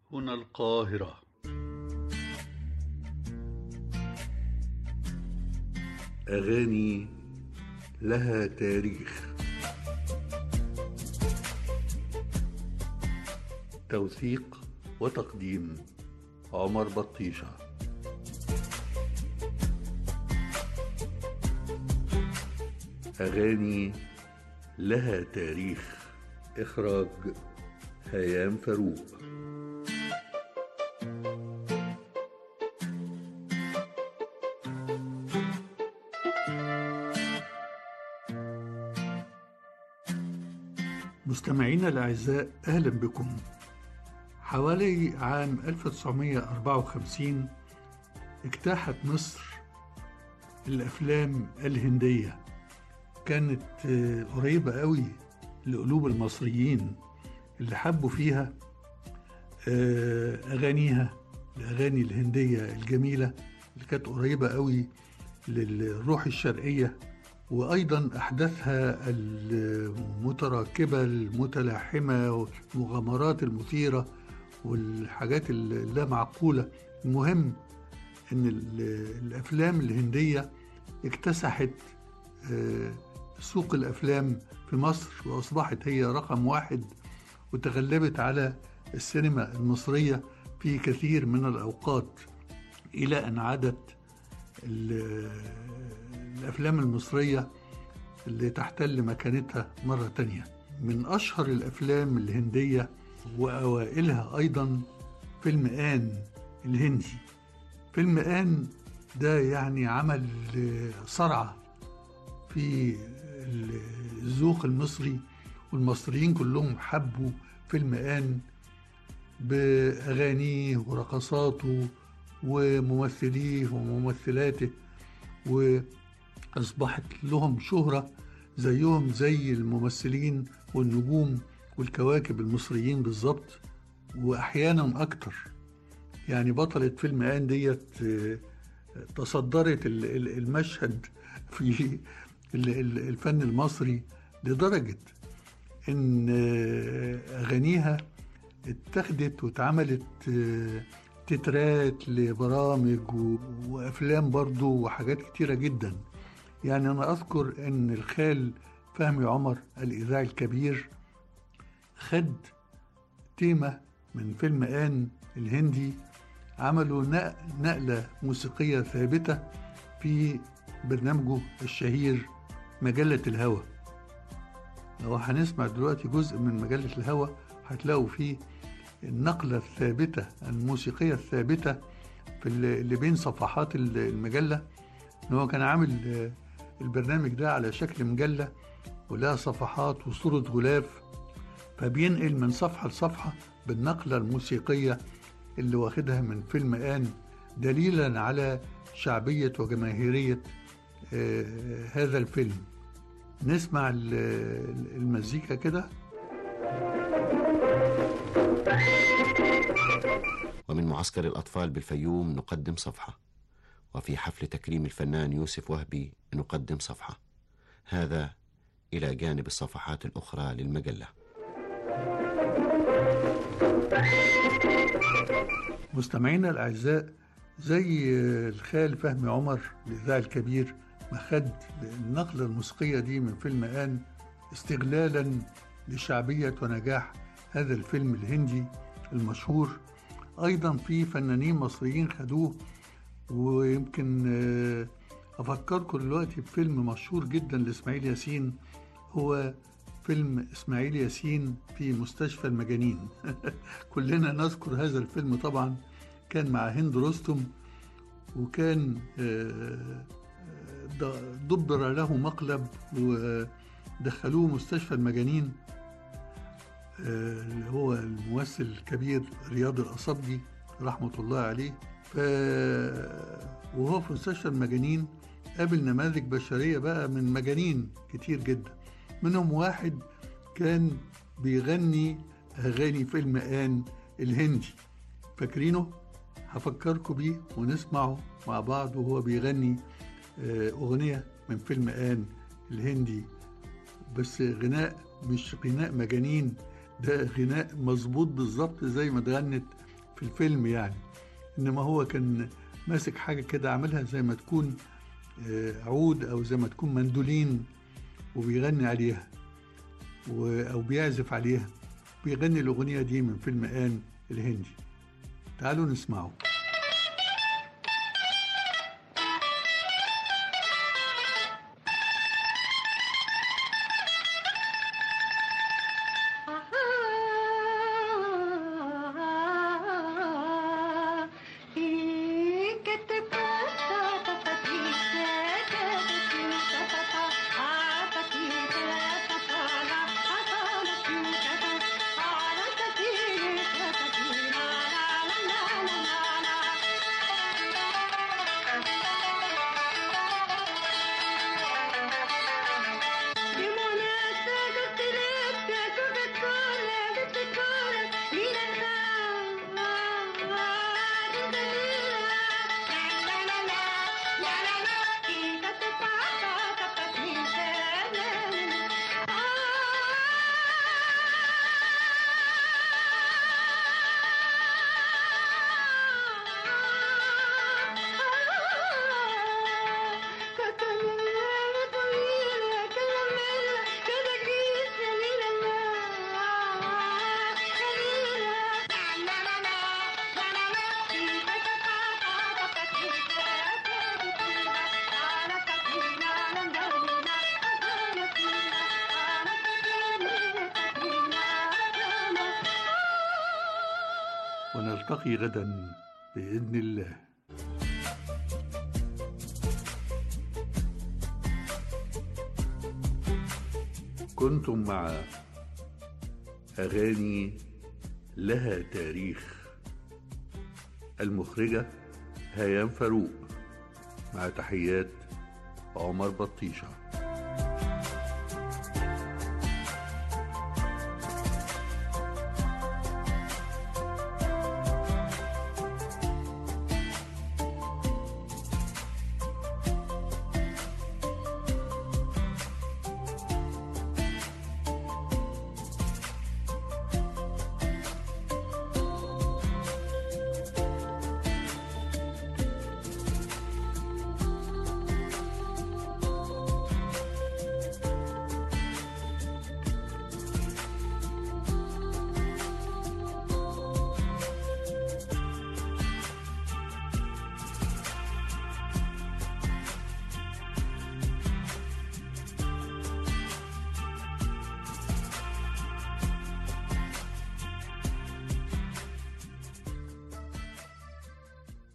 هنا القاهرة أغاني لها تاريخ توثيق وتقديم عمر بطيشة أغاني لها تاريخ إخراج هيام فاروق مستمعينا الأعزاء أهلا بكم حوالي عام 1954 اجتاحت مصر الأفلام الهندية كانت قريبة قوي لقلوب المصريين اللي حبوا فيها أغانيها الأغاني الهندية الجميلة اللي كانت قريبة قوي للروح الشرقية وأيضا أحداثها المتراكبة المتلاحمة والمغامرات المثيرة والحاجات اللا معقولة المهم أن الأفلام الهندية اكتسحت سوق الأفلام في مصر وأصبحت هي رقم واحد وتغلبت على السينما المصرية في كثير من الأوقات إلى أن عادت الأفلام المصرية اللي تحتل مكانتها مرة تانية من أشهر الأفلام الهندية وأوائلها أيضا فيلم آن الهندي فيلم آن ده يعني عمل صرعة في الذوق المصري والمصريين كلهم حبوا فيلم آن بأغانيه ورقصاته وممثليه وممثلاته وأصبحت لهم شهرة زيهم زي الممثلين والنجوم والكواكب المصريين بالظبط وأحيانا أكتر يعني بطلة فيلم آن ديت تصدرت المشهد في الفن المصري لدرجة إن أغانيها اتخذت واتعملت تترات لبرامج وافلام برضو وحاجات كتيره جدا يعني انا اذكر ان الخال فهمي عمر الاذاعي الكبير خد تيمة من فيلم آن الهندي عملوا نقلة موسيقية ثابتة في برنامجه الشهير مجلة الهوى لو هنسمع دلوقتي جزء من مجلة الهوى هتلاقوا فيه النقلة الثابتة الموسيقية الثابتة في اللي بين صفحات المجلة إن هو كان عامل البرنامج ده على شكل مجلة ولها صفحات وصورة غلاف فبينقل من صفحة لصفحة بالنقلة الموسيقية اللي واخدها من فيلم آن دليلا على شعبية وجماهيرية هذا الفيلم نسمع المزيكا كده ومن معسكر الأطفال بالفيوم نقدم صفحة وفي حفل تكريم الفنان يوسف وهبي نقدم صفحة هذا إلى جانب الصفحات الأخرى للمجلة مستمعينا الأعزاء زي الخال فهمي عمر الإذاعي الكبير ما خد النقلة الموسيقية دي من فيلم آن استغلالا لشعبية ونجاح هذا الفيلم الهندي المشهور ايضا في فنانين مصريين خدوه ويمكن افكركم دلوقتي بفيلم مشهور جدا لاسماعيل ياسين هو فيلم اسماعيل ياسين في مستشفى المجانين كلنا نذكر هذا الفيلم طبعا كان مع هند رستم وكان دبر له مقلب ودخلوه مستشفى المجانين اللي هو الممثل الكبير رياض الأصبجي رحمة الله عليه ف وهو في مستشفى المجانين قابل نماذج بشرية بقى من مجانين كتير جدا منهم واحد كان بيغني أغاني فيلم آن الهندي فاكرينه؟ هفكركم بيه ونسمعه مع بعض وهو بيغني أغنية من فيلم آن الهندي بس غناء مش غناء مجانين ده غناء مظبوط بالظبط زي ما اتغنت في الفيلم يعني انما هو كان ماسك حاجه كده عاملها زي ما تكون آه، عود او زي ما تكون مندولين وبيغني عليها و- او بيعزف عليها بيغني الاغنيه دي من فيلم ان الهندي تعالوا نسمعه ¿Qué te pasa, papatita? Ah, patita, papala, papala, chuta, ah, patita, patita, la, la, la, la, la, la. Limonata, dulce, Coca-Cola, Coca-Cola, mira, la, la, la, la, la, la, la, la, la, quítate pata, papatita, la, la, la. ونلتقي غدا باذن الله كنتم مع اغاني لها تاريخ المخرجه هيام فاروق مع تحيات عمر بطيشه